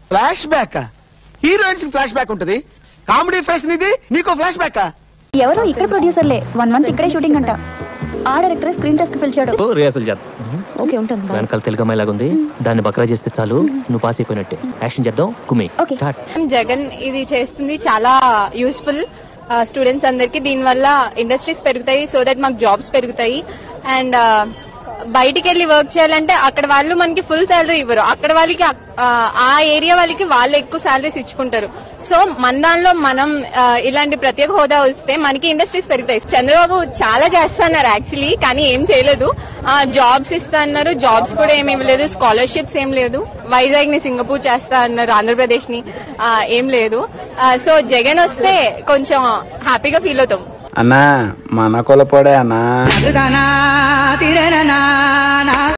Flash flashback heroines flashback ఉంటది comedy face ఇది నీకో ఫ్లాష్ బ్యాక్ ఎవరో ఇక్కడ ప్రొడ్యూసర్లే వన్ మంత్ ఇక్కడే షూటింగ్ అంట ఆ డైరెక్టర్ స్క్రీన్ టెస్ట్ పిలిచాడు రిహార్సల్ చేద్దాం ఓకే ఉంటాను బాయ్ వెనకాల తెలుగు అమ్మాయి ఉంది దాన్ని బక్రా చేస్తే చాలు నువ్వు పాస్ అయిపోయినట్టే యాక్షన్ చేద్దాం కుమి Okay. స్టార్ట్ జగన్ ఇది చేస్తుంది చాలా యూస్ఫుల్ స్టూడెంట్స్ అందరికి దీనివల్ల ఇండస్ట్రీస్ పెరుగుతాయి సో దట్ మాకు జాబ్స్ పెరుగుతాయి అండ్ బయటికి వెళ్ళి వర్క్ చేయాలంటే అక్కడ వాళ్ళు మనకి ఫుల్ శాలరీ ఇవ్వరు అక్కడ వాళ్ళకి ఆ, ఆ ఏరియా వాళ్ళకి వాళ్ళు ఎక్కువ శాలరీస్ ఇచ్చుకుంటారు సో మన దానిలో మనం ఆ, ఇలాంటి ప్రత్యేక హోదా వస్తే మనకి ఇండస్ట్రీస్ పెరుగుతాయి చంద్రబాబు చాలా చేస్తున్నారు యాక్చువల్లీ కానీ ఏం చేయలేదు జాబ్స్ ఇస్తా అన్నారు జాబ్స్ కూడా ఏమి ఇవ్వలేదు స్కాలర్షిప్స్ ఏం లేదు వైజాగ్ ని సింగపూర్ చేస్తా అన్నారు ఆంధ్రప్రదేశ్ ని ఆ, ఏం లేదు సో జగన్ వస్తే కొంచెం హ్యాపీగా ఫీల్ అవుతాం అన్నా మన కొలపోడే అన్నా